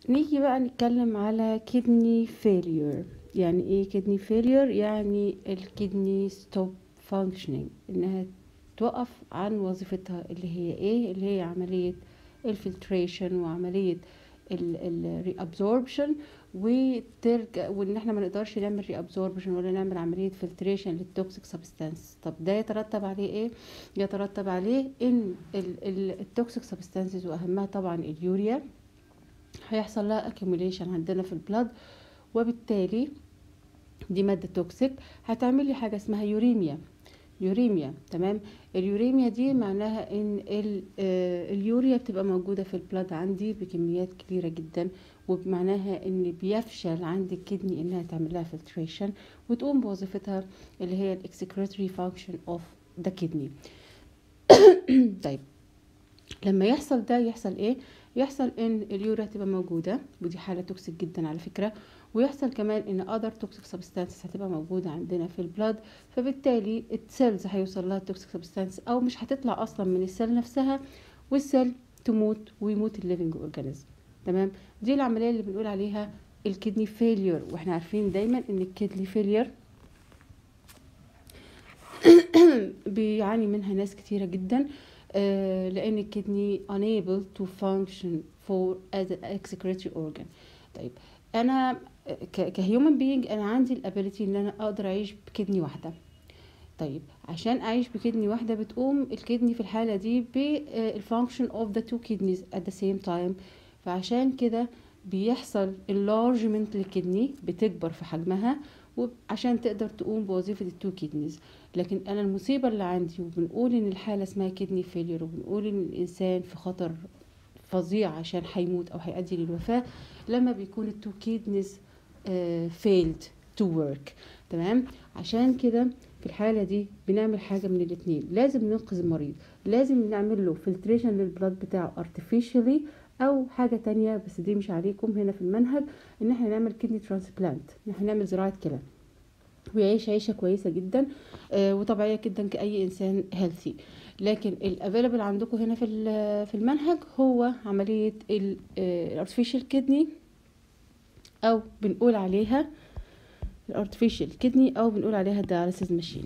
نيجي بقى نتكلم على kidney failure يعني ايه kidney failure يعني الكدني stop functioning انها توقف عن وظيفتها اللي هي ايه اللي هي عملية الفلتريشن وعملية الريابزوربشن وترجع وان احنا ما نقدرش نعمل ريابزوربشن ولا نعمل عمليه فلتريشن للتوكسيك سبستانس طب ده يترتب عليه ايه يترتب عليه ان التوكسيك سبستانسز واهمها طبعا اليوريا هيحصل لها accumulation عندنا في البلد وبالتالي دي مادة توكسيك هتعمل لي حاجة اسمها يوريميا يوريميا تمام اليوريميا دي معناها ان اليوريا بتبقى موجودة في البلد عندي بكميات كبيرة جدا وبمعناها ان بيفشل عند الكدني انها تعمل لها فلتريشن وتقوم بوظيفتها اللي هي الاكسكريتوري فانكشن اوف ذا كدني طيب لما يحصل ده يحصل ايه يحصل ان اليوريا تبقى موجوده ودي حاله توكسيك جدا على فكره ويحصل كمان ان اذر توكسيك سبستانسز هتبقى موجوده عندنا في البلاد فبالتالي السيلز هيوصل لها توكسيك سبستانس او مش هتطلع اصلا من السيل نفسها والسيل تموت ويموت الليفنج اورجانيزم تمام دي العمليه اللي بنقول عليها الكدني فيلير واحنا عارفين دايما ان الكدني فيلير بيعاني منها ناس كتيره جدا آه لان الكدني unable to function for as an excretory organ طيب انا كهيومن بينج انا عندي الابيليتي ان انا اقدر اعيش بكدني واحده طيب عشان اعيش بكدني واحده بتقوم الكدني في الحاله دي بالفانكشن اوف ذا تو كدنيز ات ذا سيم تايم فعشان كده بيحصل enlargement للكدني بتكبر في حجمها وعشان تقدر تقوم بوظيفة التو كيدنيز لكن أنا المصيبة اللي عندي وبنقول إن الحالة اسمها كدني فيلير وبنقول إن الإنسان في خطر فظيع عشان هيموت أو هيؤدي للوفاة لما بيكون التو كيدنيز فيلد تو ورك تمام عشان كده في الحالة دي بنعمل حاجة من الاتنين لازم ننقذ المريض لازم نعمل له فلتريشن للبلاد بتاعه artificially او حاجة تانية بس دي مش عليكم هنا في المنهج ان احنا نعمل كدني ترانسبلانت ان احنا نعمل زراعة كلى ويعيش عيشة كويسة جدا آه وطبيعية جدا كأي انسان هيلثي لكن الافيلبل عندكم هنا في في المنهج هو عملية الارتفيشال كدني او بنقول عليها الارتفيشال كدني او بنقول عليها الدياليسيس ماشين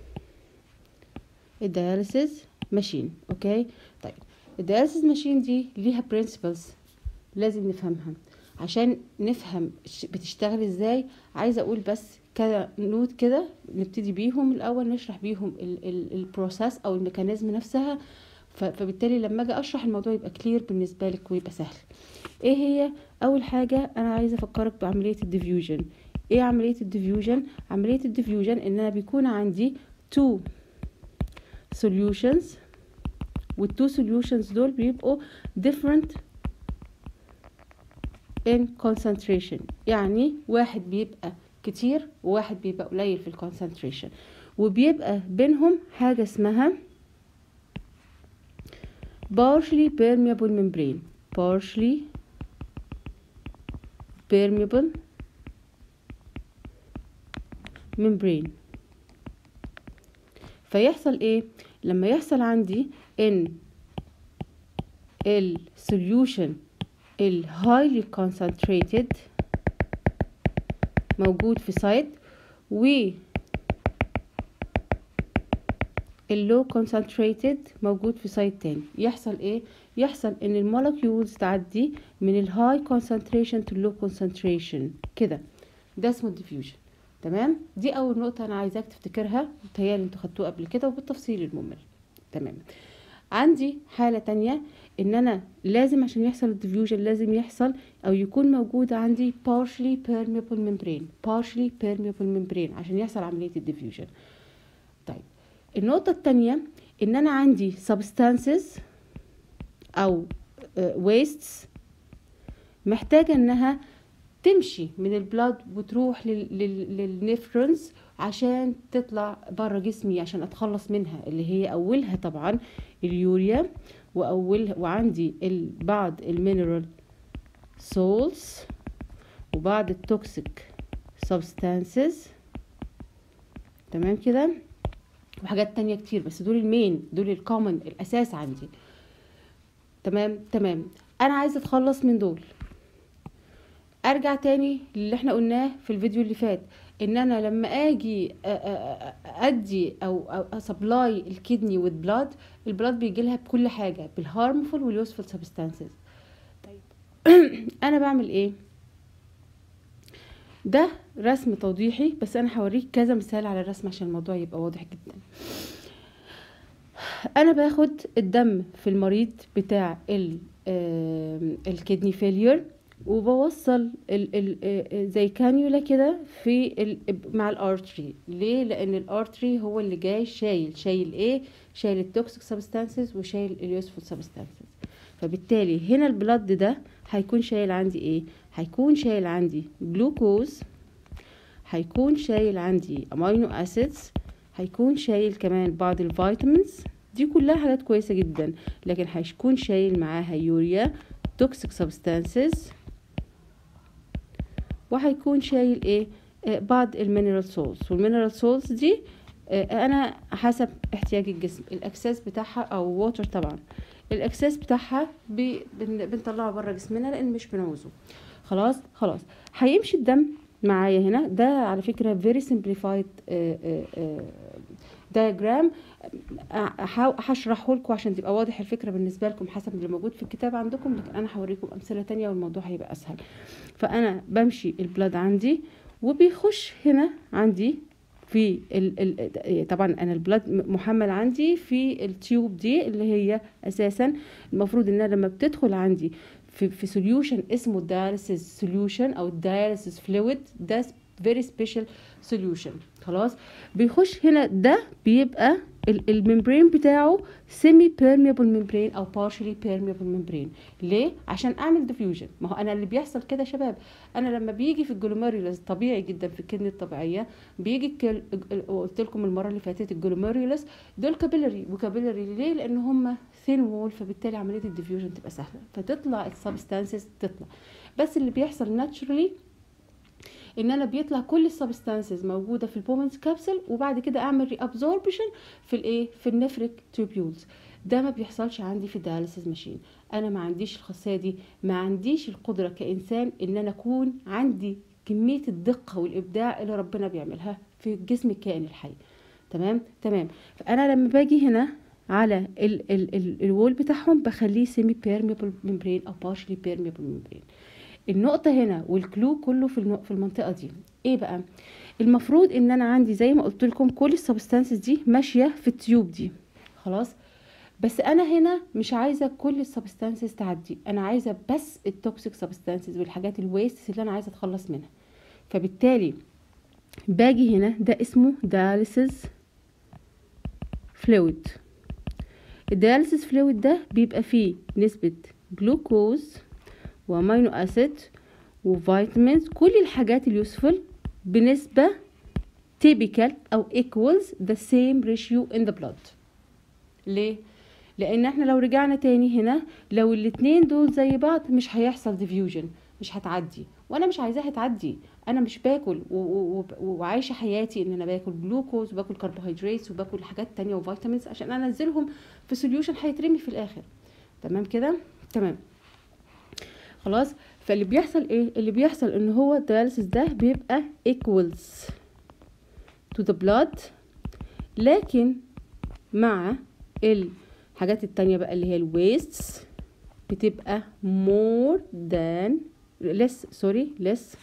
الدياليسيس ماشين اوكي طيب الدياليسيس ماشين دي ليها برنسبلز لازم نفهمها عشان نفهم بتشتغل ازاي عايزه اقول بس كده نوت كده نبتدي بيهم الاول نشرح بيهم البروسيس او الميكانيزم نفسها فبالتالي لما اجي اشرح الموضوع يبقى كلير بالنسبه لك ويبقى سهل ايه هي اول حاجه انا عايزه افكرك بعمليه الديفيوجن ايه عمليه الديفيوجن عمليه الديفيوجن ان انا بيكون عندي two solutions والتو solutions دول بيبقوا different in concentration يعني واحد بيبقى كتير وواحد بيبقى قليل في الكونسنتريشن وبيبقى بينهم حاجة اسمها partially permeable membrane partially permeable membrane فيحصل ايه لما يحصل عندي ان السوليوشن الهايلي concentrated موجود في سايد و اللو concentrated موجود في سايد تاني يحصل ايه يحصل ان المولكيولز تعدي من الهاي concentration to low concentration كده ده اسمه الديفيوجن تمام دي اول نقطه انا عايزاك تفتكرها متهيألي انتوا خدتوها قبل كده وبالتفصيل الممل تمام عندي حاله تانية ان انا لازم عشان يحصل الديفيوجن لازم يحصل او يكون موجود عندي partially permeable membrane partially permeable membrane عشان يحصل عمليه الديفيوجن طيب النقطه التانية ان انا عندي substances او wastes محتاجه انها تمشي من البلاد وتروح للنفرونز عشان تطلع بره جسمي عشان اتخلص منها اللي هي اولها طبعا اليوريا واول وعندي بعض المينرال سولز وبعض التوكسيك سبستانسز تمام كده وحاجات تانية كتير بس دول المين دول الكومن الاساس عندي تمام تمام انا عايزه اتخلص من دول ارجع تاني للي احنا قلناه في الفيديو اللي فات ان انا لما اجي أ- أ- أ- ادي او سبلاي الكدني وذ بلاد البلاد بيجي لها بكل حاجه بالهارمفول واليوسفول سبستانسز طيب انا بعمل ايه ده رسم توضيحي بس انا هوريك كذا مثال على الرسم عشان الموضوع يبقى واضح جدا انا باخد الدم في المريض بتاع ال الكدني فيلير وبوصل ال ال آه، زي كانيولا كده في ال مع الارتري ليه لان الارتري هو اللي جاي شايل شايل ايه شايل التوكسيك سبستانسز وشايل اليوسفول سبستانسز فبالتالي هنا البلد ده هيكون شايل عندي ايه هيكون شايل عندي جلوكوز هيكون شايل عندي امينو اسيدز هيكون شايل كمان بعض الفيتامينز دي كلها حاجات كويسة جدا لكن هيكون شايل معاها يوريا توكسيك سبستانسز وهيكون شايل ايه آه، بعض المينرال سولز والمينرال سولز دي آه، انا حسب احتياج الجسم الاكساس بتاعها او ووتر طبعا الاكساس بتاعها بي- بن- بنطلعه بره جسمنا لان مش بنعوزه خلاص خلاص هيمشي الدم معايا هنا ده على فكره very simplified diagram هشرحه لكم عشان تبقى واضح الفكره بالنسبه لكم حسب اللي موجود في الكتاب عندكم لكن انا هوريكم امثله تانية والموضوع هيبقى اسهل فانا بمشي البلاد عندي وبيخش هنا عندي في ال ال طبعا انا البلاد محمل عندي في التيوب دي اللي هي اساسا المفروض انها لما بتدخل عندي في في سوليوشن اسمه الداياليسيس سوليوشن او الداياليسيس فلويد ده فيري سبيشال سوليوشن خلاص بيخش هنا ده بيبقى ال- الممبرين بتاعه سيمي بيرميبل ممبرين او بارشلي بيرميبل ممبرين ليه عشان اعمل ديفيوجن ما هو انا اللي بيحصل كده يا شباب انا لما بيجي في الجلوميريولس طبيعي جدا في الكدني الطبيعيه بيجي الكل... قلت لكم المره اللي فاتت الجلوميريولس دول كابيلاري وكابيلاري ليه لان هم ثين وول فبالتالي عمليه الديفيوجن تبقى سهله فتطلع السبستانسز تطلع بس اللي بيحصل ناتشرالي ان انا بيطلع كل السبستانسز موجوده في البومنز كابسول وبعد كده اعمل ري ابزوربشن في الايه في النفريك تيوبيولز ده ما بيحصلش عندي في الدياليسيس ماشين انا ما عنديش الخاصيه دي ما عنديش القدره كانسان ان انا اكون عندي كميه الدقه والابداع اللي ربنا بيعملها في جسم الكائن الحي تمام تمام فانا لما باجي هنا على ال ال ال الوول بتاعهم بخليه سيمي بيرميبل ممبرين او بارشلي بيرميبل ممبرين النقطة هنا والكلو كله في النق- في المنطقة دي ايه بقى المفروض ان انا عندي زي ما قلت لكم كل السبستانسز دي ماشية في التيوب دي خلاص بس انا هنا مش عايزة كل السبستانسز تعدي انا عايزة بس التوكسيك سبستانسز والحاجات الويست اللي انا عايزة اتخلص منها فبالتالي باجي هنا ده اسمه دياليسيس فلويد الدياليسيس فلويد ده بيبقى فيه نسبة جلوكوز وامينو اسيد وفيتامينز كل الحاجات اليوسفل بنسبة typical او equals the same ratio in the blood ليه؟ لان احنا لو رجعنا تاني هنا لو الاتنين دول زي بعض مش هيحصل diffusion مش هتعدي وانا مش عايزاها تعدي انا مش باكل و- و- و- وعايشه حياتي ان انا باكل جلوكوز وباكل كربوهيدرات وباكل حاجات تانية وفيتامينز عشان انزلهم في سوليوشن هيترمي في الاخر تمام كده تمام خلاص فاللي بيحصل ايه اللي بيحصل ان هو الدياليسيس ده بيبقى equals to the blood لكن مع الحاجات التانية بقى اللي هي الويستس بتبقى more than less sorry less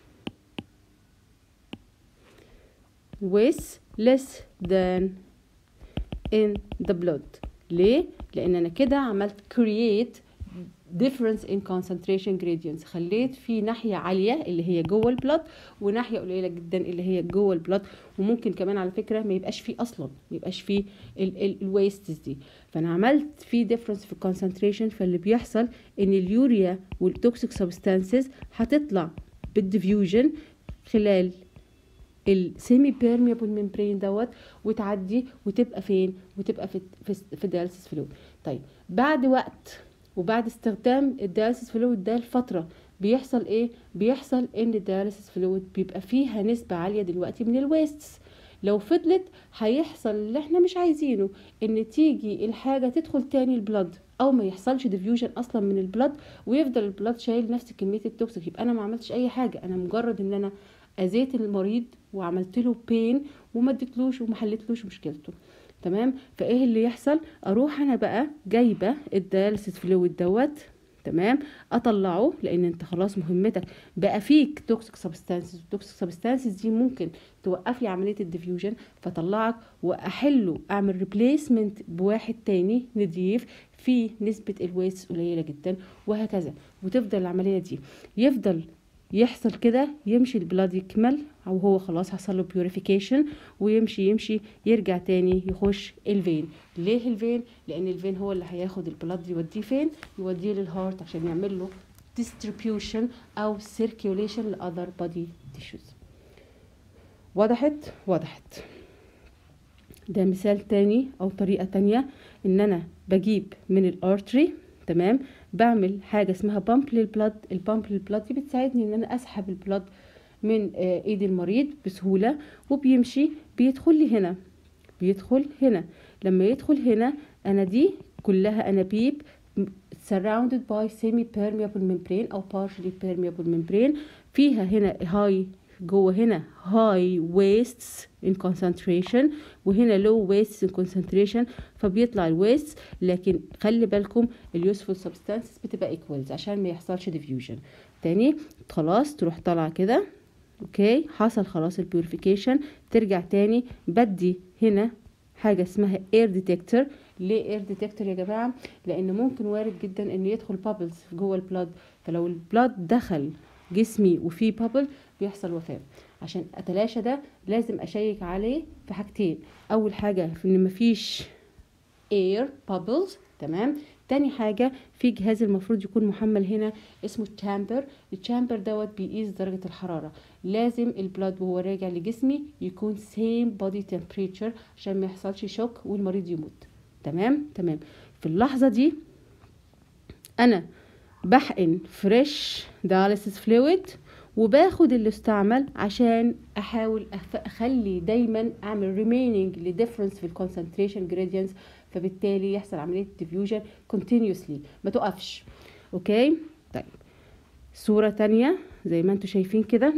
with less than in the blood ليه؟ لأن أنا كده عملت create difference in concentration gradients خليت في ناحية عالية اللي هي جوه البلد وناحية قليلة جدا اللي هي جوه البلد وممكن كمان على فكرة ما يبقاش فيه أصلا ما يبقاش فيه الويستس دي فأنا عملت في difference في concentration فاللي بيحصل إن اليوريا والتوكسيك سبستانسز هتطلع بالديفيوجن خلال السيمي بيرميبل ممبرين دوت وتعدي وتبقى فين وتبقى في في, في الدياليسيس فلويد طيب بعد وقت وبعد استخدام الدياليسيس فلويد ده لفتره بيحصل ايه بيحصل ان الدياليسيس فلويد بيبقى فيها نسبه عاليه دلوقتي من الويستس لو فضلت هيحصل اللي احنا مش عايزينه ان تيجي الحاجه تدخل تاني البلد او ما يحصلش ديفيوجن اصلا من البلد ويفضل البلد شايل نفس كميه التوكسيك يبقى انا ما عملتش اي حاجه انا مجرد ان انا اذيت المريض وعملت له بين وما اديتلوش وما حلتلوش مشكلته تمام فايه اللي يحصل اروح انا بقى جايبه الدياليسيس فلويد دوت تمام اطلعه لان انت خلاص مهمتك بقى فيك توكسيك سبستانسز التوكسيك سبستانسز دي ممكن توقف لي عمليه الديفيوجن فاطلعك واحله اعمل ريبليسمنت بواحد تاني نضيف فيه نسبه الويست قليله جدا وهكذا وتفضل العمليه دي يفضل يحصل كده يمشي البلاد يكمل او هو خلاص حصل له بيوريفيكيشن ويمشي يمشي يرجع تاني يخش الفين ليه الفين لان الفين هو اللي هياخد البلاد يوديه فين يوديه للهارت عشان يعمل له distribution او circulation لاذر body tissues وضحت وضحت ده مثال تاني او طريقة تانية ان انا بجيب من الارتري تمام بعمل حاجة اسمها بامب للبلد البامب للبلد دي بتساعدني ان انا اسحب البلد من آه، ايد المريض بسهولة وبيمشي بيدخل لي هنا بيدخل هنا لما يدخل هنا انا دي كلها انابيب surrounded by semi permeable membrane او partially permeable membrane فيها هنا high جوه هنا high wastes in concentration وهنا low wastes in concentration فبيطلع الويست لكن خلي بالكم اليوسفول سبستانسز بتبقى equals عشان ما يحصلش diffusion تاني خلاص تروح طالعه كده اوكي حصل خلاص البيوريفيكيشن ترجع تاني بدي هنا حاجه اسمها اير ديتكتور ليه اير ديتكتور يا جماعه لان ممكن وارد جدا ان يدخل بابلز جوه البلاد فلو البلاد دخل جسمي وفيه بابل بيحصل وفاه عشان اتلاشى ده لازم اشيك عليه في حاجتين اول حاجه في ان مفيش اير بابلز تمام تاني حاجة في جهاز المفروض يكون محمل هنا اسمه التشامبر التشامبر دوت بيقيس درجة الحرارة لازم البلاد وهو راجع لجسمي يكون same body temperature عشان ما يحصلش شوك والمريض يموت تمام تمام في اللحظة دي انا بحقن فريش دياليسيس فلويد وباخد اللي استعمل عشان احاول أخ- اخلي دايما اعمل remaining لديفرنس في الكونسنتريشن جريدينتس فبالتالي يحصل عمليه ديفيوجن continuously ما تقفش اوكي طيب صوره تانية زي ما انتم شايفين كده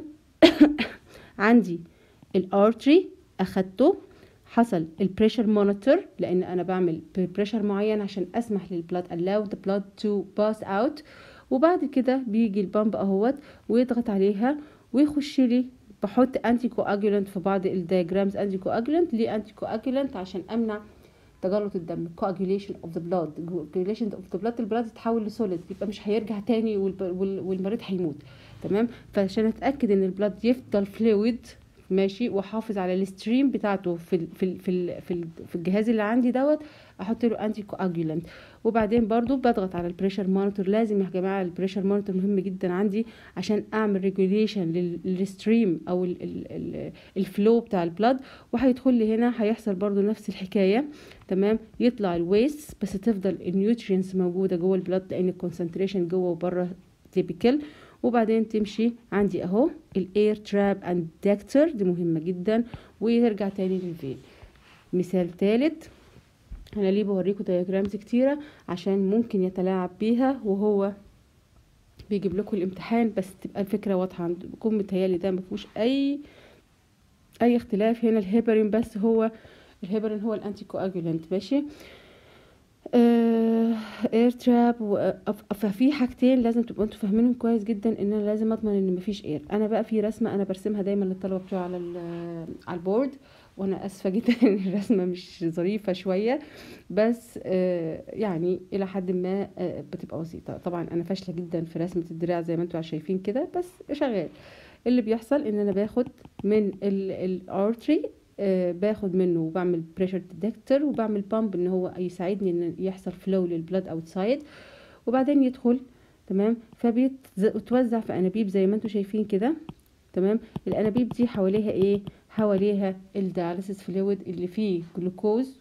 عندي الارتري اخدته حصل البريشر مونيتور لان انا بعمل بريشر معين عشان اسمح للبلاد allow the blood to pass out وبعد كده بيجي البامب اهوت ويضغط عليها ويخش لي بحط انتي كواجولانت في بعض الدياجرامز انتي كواجولانت ليه انتي كواجولانت عشان امنع تجلط الدم coagulation of the blood coagulation of the blood البلاد يتحول لسوليد يبقى مش هيرجع تاني والب- وال- والمريض هيموت تمام فعشان اتاكد ان البلاد يفضل فلويد ماشي واحافظ على الستريم بتاعته في ال في ال في ال في, ال في الجهاز اللي عندي دوت احط له انتي كواجولانت وبعدين برضو بضغط على البريشر مونيتور لازم يا جماعه البريشر مونيتور مهم جدا عندي عشان اعمل ريجوليشن للستريم او ال ال ال الفلو بتاع البلاد وهيدخل لي هنا هيحصل برضو نفس الحكايه تمام يطلع الويست بس تفضل النيوترينز موجوده جوه البلاد لان الكونسنتريشن جوه وبره تيبيكال وبعدين تمشي عندي اهو الاير تراب اند ديكتور دي مهمه جدا ويرجع تاني للفين مثال ثالث انا ليه بوريكم دياجرامز كتيره عشان ممكن يتلاعب بيها وهو بيجيب لكم الامتحان بس تبقى الفكره واضحه عندكم متهيالي ده مفيهوش اي اي اختلاف هنا الهيبرين بس هو الهيبرين هو الانتي كواجولانت ماشي اير تراب ففي حاجتين لازم تبقوا انتوا فاهمينهم كويس جدا ان انا لازم اضمن ان مفيش اير انا بقى في رسمه انا برسمها دايما للطلبه بتوعي على ال- على البورد وانا اسفه جدا ان الرسمه مش ظريفه شويه بس آه، يعني الى حد ما آه، بتبقى بسيطه طبعا انا فاشله جدا في رسمه الدراع زي ما انتوا شايفين كده بس شغال اللي بيحصل ان انا باخد من الارتري باخد منه وبعمل بريشر ديتكتور وبعمل بامب ان هو يساعدني ان يحصل فلو للبلاد اوتسايد وبعدين يدخل تمام فبيتوزع في انابيب زي ما انتوا شايفين كده تمام الانابيب دي حواليها ايه حواليها الدياليسيس فلويد اللي فيه جلوكوز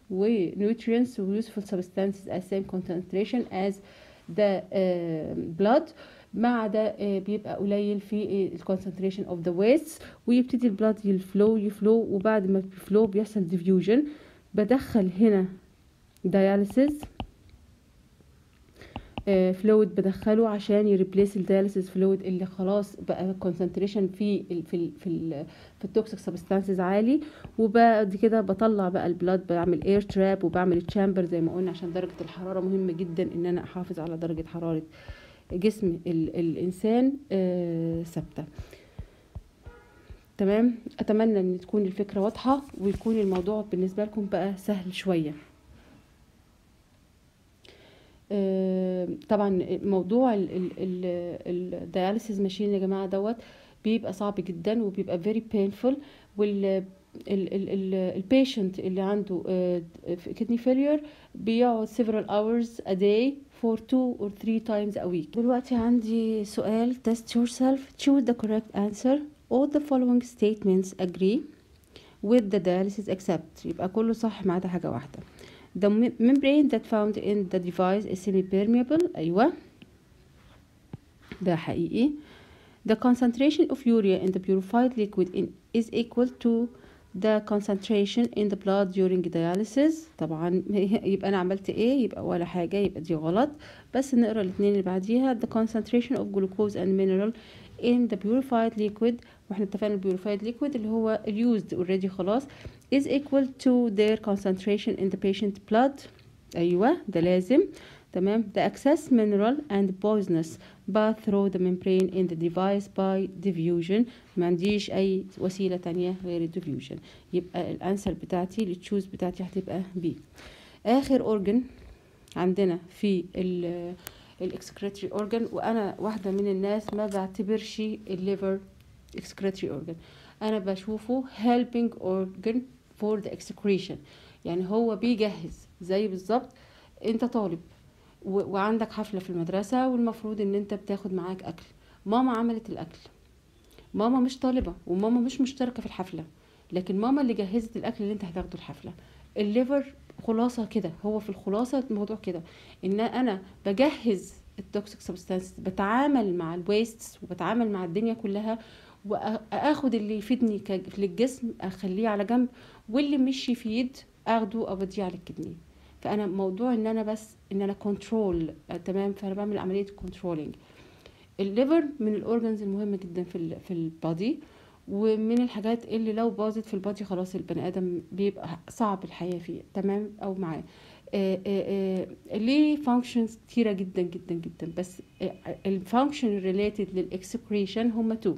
ونيوترينز ويوسفول سبستانسز at same concentration as the uh, blood مع ده آه، بيبقى قليل في الكونسنتريشن اوف ذا ويست ويبتدي البلاد يفلو يفلو وبعد ما بيفلو بيحصل ديفيوجن بدخل هنا دياليسيس فلويد بدخله عشان يريبليس الدياليسيس فلويد اللي خلاص بقى كونسنتريشن في ال في ال في ال في التوكسيك سبستانسز عالي وبعد كده بطلع بقى البلاد بعمل اير تراب وبعمل تشامبر زي ما قلنا عشان درجه الحراره مهمه جدا ان انا احافظ على درجه حراره جسم ال الانسان آه، ثابته تمام اتمنى ان تكون الفكره واضحه ويكون الموضوع بالنسبه لكم بقى سهل شويه آه، طبعا موضوع الدياليسيس ماشين يا جماعه دوت بيبقى صعب جدا وبيبقى very painful وال البيشنت اللي عنده كدني فيلير بيقعد several hours a day for two or three times a week دلوقتي عندي سؤال test yourself choose the correct answer all the following statements agree with the dialysis except يبقى كله صح ما عدا حاجة واحدة the membrane that found in the device is semi-permeable أيوة ده حقيقي the concentration of urea in the purified liquid in, is equal to the concentration in the blood during dialysis طبعا يبقى انا عملت ايه يبقى ولا حاجه يبقى دي غلط بس نقرا الاثنين اللي بعديها the concentration of glucose and mineral in the purified liquid واحنا اتفقنا purified liquid اللي هو used already خلاص is equal to their concentration in the patient blood ايوه ده لازم تمام the excess mineral and poisonous pass through the membrane in the device by diffusion ما عنديش اي وسيله تانية غير diffusion يبقى الانسر بتاعتي التشوز بتاعتي هتبقى B اخر organ عندنا في ال الاكسكريتري اورجان وانا واحده من الناس ما بعتبرش الليفر اكسكريتري اورجان انا بشوفه helping organ for the excretion يعني هو بيجهز زي بالظبط انت طالب وعندك حفله في المدرسه والمفروض ان انت بتاخد معاك اكل ماما عملت الاكل ماما مش طالبه وماما مش مشتركه في الحفله لكن ماما اللي جهزت الاكل اللي انت هتاخده الحفله الليفر خلاصه كده هو في الخلاصه الموضوع كده ان انا بجهز التوكسيك سبستانس بتعامل مع الويستس وبتعامل مع الدنيا كلها واخد اللي يفيدني للجسم اخليه على جنب واللي مش يفيد اخده اوديه على الكدني فانا موضوع ان انا بس ان انا كنترول آه تمام فانا بعمل عمليه كنترولينج الليفر من الاورجنز المهمه جدا في ال في البادي ومن الحاجات اللي لو باظت في البادي خلاص البني ادم بيبقى صعب الحياه فيه تمام او معاه آه آه ليه فانكشنز كتيره جدا جدا جدا بس الفانكشن ريليتد للاكسكريشن هما تو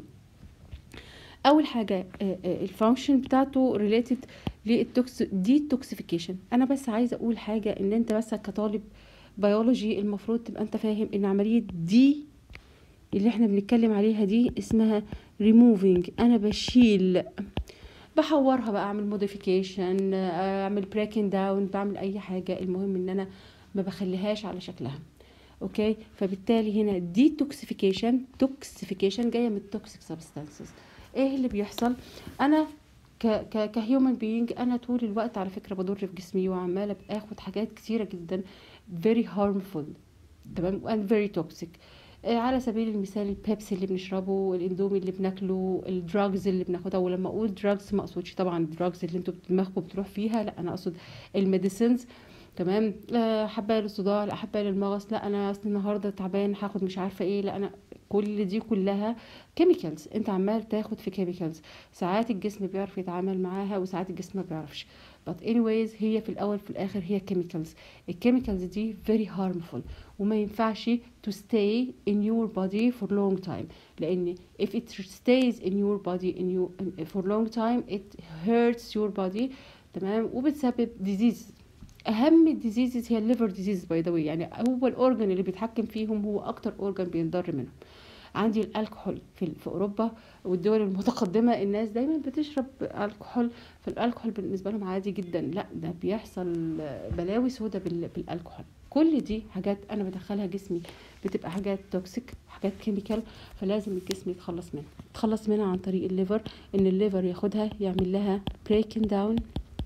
اول حاجه الفانكشن بتاعته ريليتد للتوكس دي توكسيفيكيشن انا بس عايزه اقول حاجه ان انت بس كطالب بيولوجي المفروض تبقى انت فاهم ان عمليه دي اللي احنا بنتكلم عليها دي اسمها ريموفينج انا بشيل بحورها بقى اعمل موديفيكيشن اعمل بريكنج داون بعمل اي حاجه المهم ان انا ما بخليهاش على شكلها اوكي فبالتالي هنا دي توكسيفيكيشن توكسيفيكيشن جايه من التوكسيك سبستانسز ايه اللي بيحصل انا ك ك كهيومن بينج انا طول الوقت على فكره بضر في جسمي وعماله اخد حاجات كتيره جدا very harmful تمام and very toxic على سبيل المثال البيبسي اللي بنشربه الاندومي اللي بناكله الدراجز اللي بناخدها ولما اقول دراجز ما اقصدش طبعا الدراجز اللي انتوا دماغكم بتروح فيها لا انا اقصد الميديسنز تمام لا حبايه للصداع لا حبايه للمغص لا انا اصل النهارده تعبان هاخد مش عارفه ايه لا انا كل دي كلها كيميكالز انت عمال تاخد في كيميكالز ساعات الجسم بيعرف يتعامل معاها وساعات الجسم ما بيعرفش but anyways هي في الاول في الاخر هي كيميكالز الكيميكالز دي very harmful وما ينفعش to stay in your body for long time لان if it stays in your body in you for long time it hurts your body تمام وبتسبب disease اهم الديزيزز هي الليفر ديزيز باي ذا واي يعني هو الاورجن اللي بيتحكم فيهم هو اكتر اورجن بينضر منهم عندي الكحول في, في اوروبا والدول المتقدمه الناس دايما بتشرب الكحول فالالكحول بالنسبه لهم عادي جدا لا ده بيحصل بلاوي سودا بالالكحول كل دي حاجات انا بدخلها جسمي بتبقى حاجات توكسيك حاجات كيميكال فلازم الجسم يتخلص منها يتخلص منها عن طريق الليفر ان الليفر ياخدها يعمل لها بريكنج داون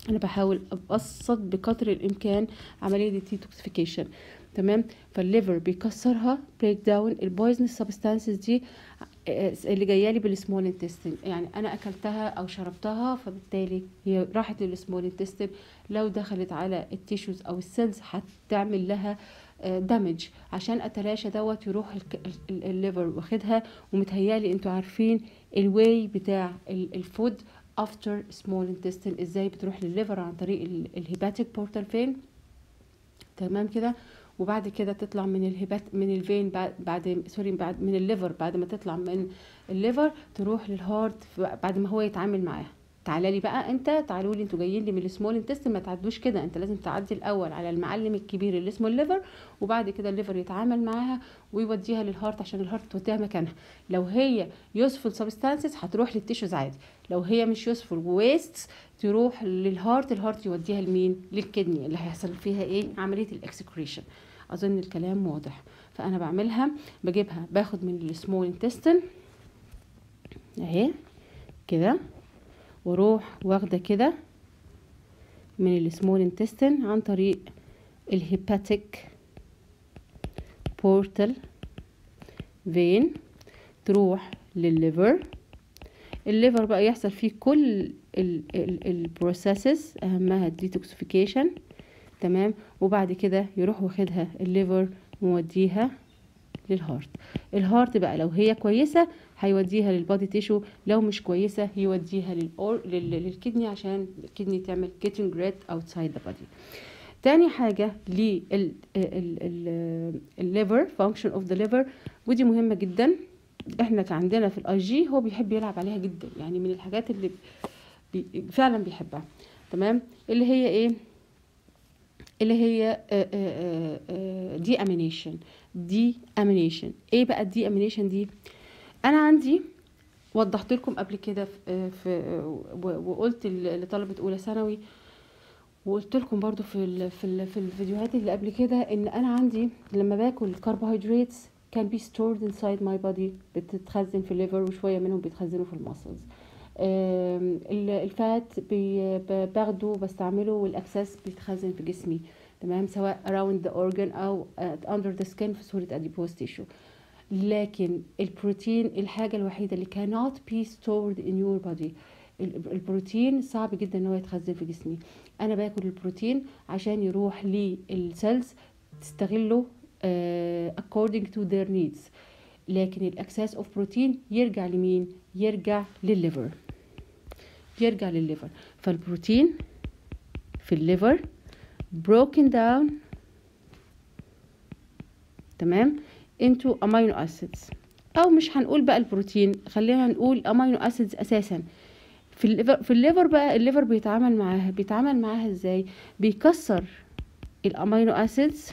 انا بحاول ابسط بقدر الامكان عمليه الديتوكسيفيكيشن تمام فالليفر بيكسرها بريك داون البويزنس سبستانسز دي آه، اللي جايه لي بالسمول انتستين يعني انا اكلتها او شربتها فبالتالي هي راحت للسمول انتستين لو دخلت على التيشوز او السيلز هتعمل لها دامج عشان اتلاشى دوت يروح الك- ال- ال- الليفر واخدها ومتهيالي انتوا عارفين الواي بتاع ال- الفود افتر سمول انتستين ازاي بتروح للليفر عن طريق الهيباتيك بورتال فين تمام كده وبعد كده تطلع من الهبات من الفين بعد بعد سوري بعد من الليفر بعد ما تطلع من الليفر تروح للهارت ف- بعد ما هو يتعامل معاها تعالى لي بقى انت تعالوا لي انتوا جايين لي من السمول انتستين ما تعدوش كده انت لازم تعدي الاول على المعلم الكبير اللي اسمه الليفر وبعد كده الليفر يتعامل معاها ويوديها للهارت عشان الهارت توديها مكانها لو هي يوسفول سبستانسز هتروح للتيشوز عادي لو هي مش يوسفول ويست تروح للهارت الهارت يوديها لمين للكدني اللي هيحصل فيها ايه عمليه الاكسكريشن اظن الكلام واضح فانا بعملها بجيبها باخد من السمول انتستين اهي كده واروح واخده كده من السمول انتستين عن طريق الهيباتيك بورتال فين تروح للليفر الليفر بقى يحصل فيه كل البروسيسز اهمها الديتوكسيفيكيشن تمام وبعد كده يروح واخدها الليفر موديها للهارت الهارت بقى لو هي كويسه هيوديها للبادي تيشو لو مش كويسه يوديها للأور... لل... للكدني عشان الكدني تعمل getting red outside the body تاني حاجة للليفر function of the liver ودي مهمة جدا احنا كان عندنا في الاي جي هو بيحب يلعب عليها جدا يعني من الحاجات اللي بي فعلا بيحبها تمام اللي هي ايه اللي هي دي امينيشن دي امينيشن ايه بقى الدي امينيشن دي انا عندي وضحت لكم قبل كده في, في وقلت لطلبه اولى ثانوي وقلت لكم برضو في ال في ال في الفيديوهات اللي قبل كده ان انا عندي لما باكل كربوهيدرات كان بي stored inside my body بتتخزن في الليفر وشويه منهم بيتخزنوا في الماسلز الفات باخده بستعمله والاكسس بيتخزن في جسمي تمام سواء around the organ او under the skin في صوره adipose tissue لكن البروتين الحاجة الوحيدة اللي cannot be stored in your body البروتين صعب جدا ان هو يتخزن في جسمي انا باكل البروتين عشان يروح للسيلز تستغله uh, according to their needs لكن الاكسس اوف بروتين يرجع لمين يرجع للليفر يرجع للليفر فالبروتين في الليفر broken down تمام into amino acids او مش هنقول بقى البروتين خلينا نقول امينو اسيدز اساسا في الليفر في الليفر بقى الليفر بيتعامل معاها بيتعامل معاها ازاي بيكسر الامينو اسيدز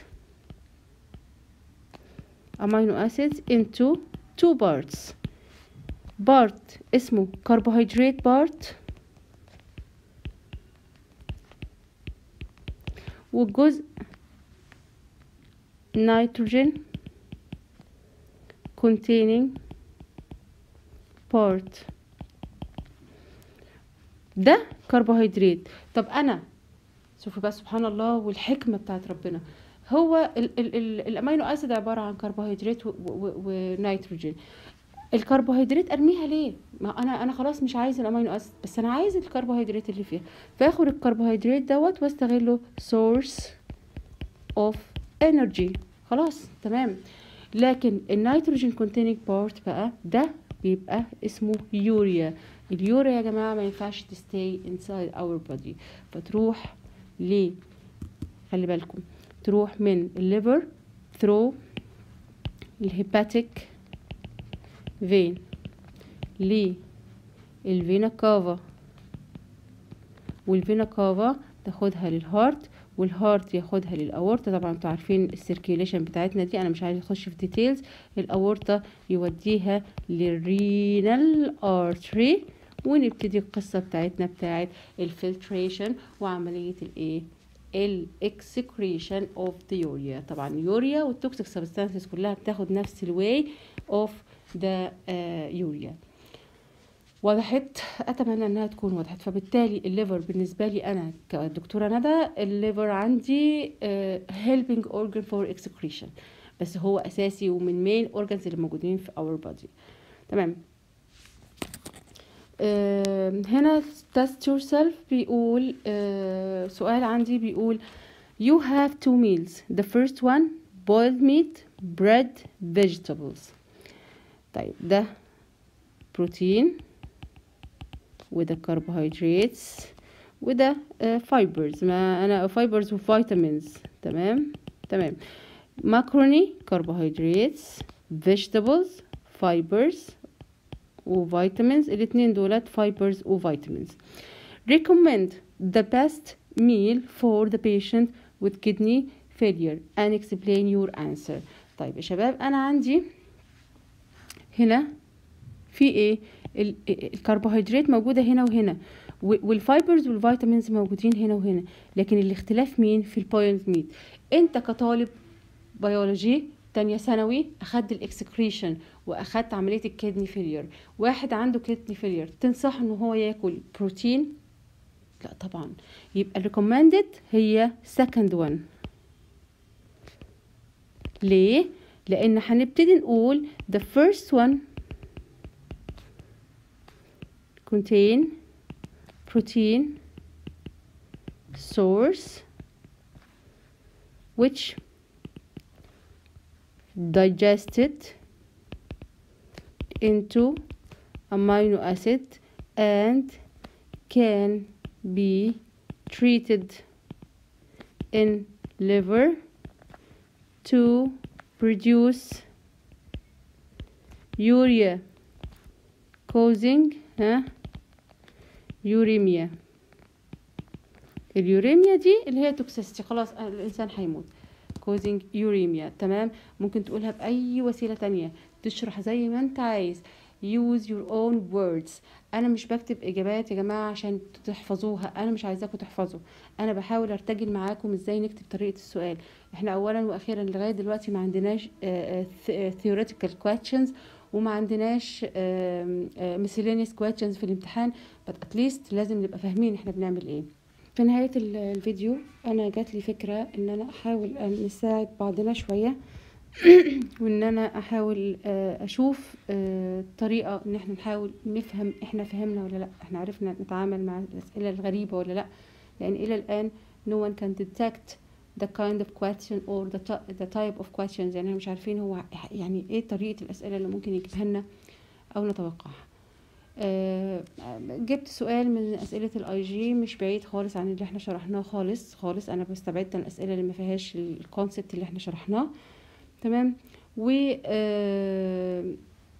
امينو اسيدز into two parts بارت اسمه carbohydrate بارت والجزء nitrogen containing part ده كربوهيدرات طب انا شوفوا بقى سبحان الله والحكمه بتاعت ربنا هو ال ال ال الامينو اسيد عباره عن كربوهيدرات ونيتروجين الكربوهيدرات ارميها ليه ما انا انا خلاص مش عايز الامينو اسيد بس انا عايز الكربوهيدرات اللي فيها فاخد الكربوهيدرات دوت واستغله source of energy خلاص تمام لكن النيتروجين containing part بقى ده بيبقى اسمه يوريا اليوريا يا جماعه ما ينفعش تستي inside our body فتروح ل خلي بالكم تروح من الليفر through الهيباتيك فين للفينا كافا والفينا كافا تاخدها للهارت والهارت ياخدها للاورطه طبعا انتوا عارفين السيركيليشن بتاعتنا دي انا مش عايزه اخش في ديتيلز الاورطه يوديها للرينال ارتري ونبتدي القصه بتاعتنا بتاعت الفلتريشن وعمليه الايه الاكسكريشن اوف ذا يوريا طبعا اليوريا والتوكسيك سبستانسز كلها بتاخد نفس الواي اوف ذا يوريا وضحت اتمنى انها تكون وضحت فبالتالي الليفر بالنسبه لي انا كدكتوره ندى الليفر عندي هيلبينج اورجان فور اكسكريشن بس هو اساسي ومن مين اورجانز اللي موجودين في اور بودي تمام آه هنا test yourself بيقول آه سؤال عندي بيقول you have two meals the first one boiled meat bread vegetables طيب ده بروتين وده carbohydrates وده فايبرز ما انا فايبرز وفيتامينز تمام تمام ماكروني carbohydrates vegetables fibers وفيتامينز الاتنين دولت fibers وفيتامينز recommend the best meal for the patient with kidney failure and explain your answer طيب يا شباب انا عندي هنا في ايه الكربوهيدرات موجوده هنا وهنا والفايبرز والفيتامينز موجودين هنا وهنا لكن الاختلاف مين في البوينت ميت انت كطالب بيولوجي تانية ثانوي اخدت الاكسكريشن واخدت عمليه الكدني فيلير واحد عنده كدني فيلير تنصح ان هو ياكل بروتين لا طبعا يبقى الريكومندد هي second one ليه لان هنبتدي نقول the first one contain protein source which digested into amino acid and can be treated in liver to produce urea causing ها يوريميا اليوريميا دي اللي هي توكسيستي خلاص الانسان هيموت causing يوريميا تمام ممكن تقولها باي وسيله تانية تشرح زي ما انت عايز use your own words انا مش بكتب اجابات يا جماعه عشان تحفظوها انا مش عايزاكم تحفظوا انا بحاول ارتجل معاكم ازاي نكتب طريقه السؤال احنا اولا واخيرا لغايه دلوقتي ما عندناش theoretical questions وما عندناش miscellaneous questions في الامتحان but at least لازم نبقى فاهمين احنا بنعمل ايه في نهاية الفيديو انا جات لي فكرة ان انا احاول ان نساعد بعضنا شوية وان انا احاول اشوف طريقة ان احنا نحاول نفهم احنا فهمنا ولا لا احنا عرفنا نتعامل مع الاسئلة الغريبة ولا لا لان الى الان no one can detect the kind of question or the, the type of questions يعني احنا مش عارفين هو يعني ايه طريقة الاسئلة اللي ممكن يجيبها لنا او نتوقعها أه جبت سؤال من اسئله الاي جي مش بعيد خالص عن اللي احنا شرحناه خالص خالص انا استبعدت الاسئله اللي ما فيهاش الكونسبت اللي احنا شرحناه تمام و أه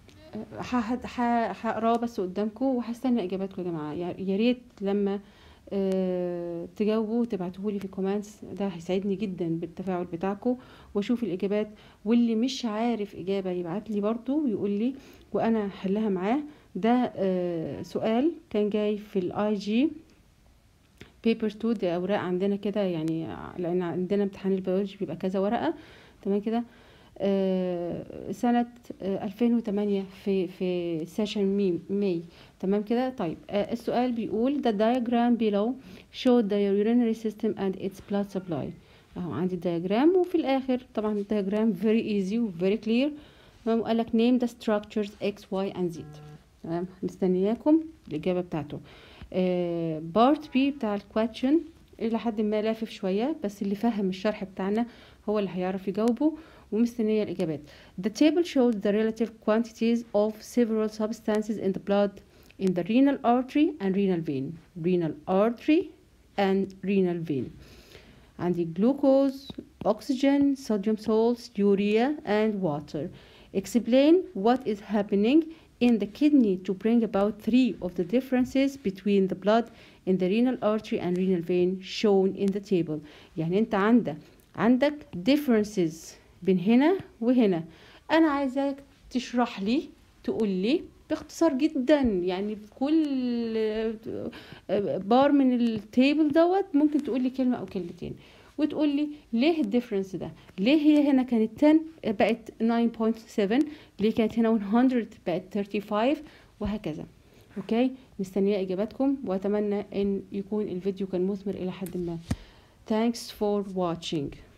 هقراه بس قدامكم وهستنى اجاباتكم يا جماعه يا ريت لما أه تجاوبوا وتبعتوه لي في الكومنتس ده هيساعدني جدا بالتفاعل بتاعكم واشوف الاجابات واللي مش عارف اجابه يبعت لي برضو ويقول لي وانا هحلها معاه ده آه سؤال كان جاي في الاي جي بيبر 2 دي اوراق عندنا كده يعني لان عندنا امتحان البيولوجي بيبقى كذا ورقه تمام كده آه سنة آه 2008 في في سيشن مي مي تمام كده طيب آه السؤال بيقول the diagram below showed the urinary system and its blood supply اهو عندي الدياجرام وفي الاخر طبعا الدياجرام very easy و very clear تمام وقال لك name the structures x y and z تمام مستنياكم الاجابه بتاعته بارت بي بتاع الكواتشن الى حد ما لافف شويه بس اللي فهم الشرح بتاعنا هو اللي هيعرف يجاوبه ومستنيه الاجابات the table shows the relative quantities of several substances in the blood in the renal artery and renal vein renal artery and renal vein عندي glucose oxygen sodium salts urea and water explain what is happening in the kidney to bring about three of the differences between the blood in the renal artery and renal vein shown in the table يعني انت عندك عندك differences بين هنا وهنا انا عايزاك تشرح لي تقول لي باختصار جدا يعني كل بار من التيبل دوت ممكن تقول لي كلمه او كلمتين وتقول لي ليه الديفرنس ده ليه هي هنا كانت 10 بقت 9.7 ليه كانت هنا 100 بقت 35 وهكذا اوكي مستنيه اجاباتكم واتمنى ان يكون الفيديو كان مثمر الى حد ما thanks for watching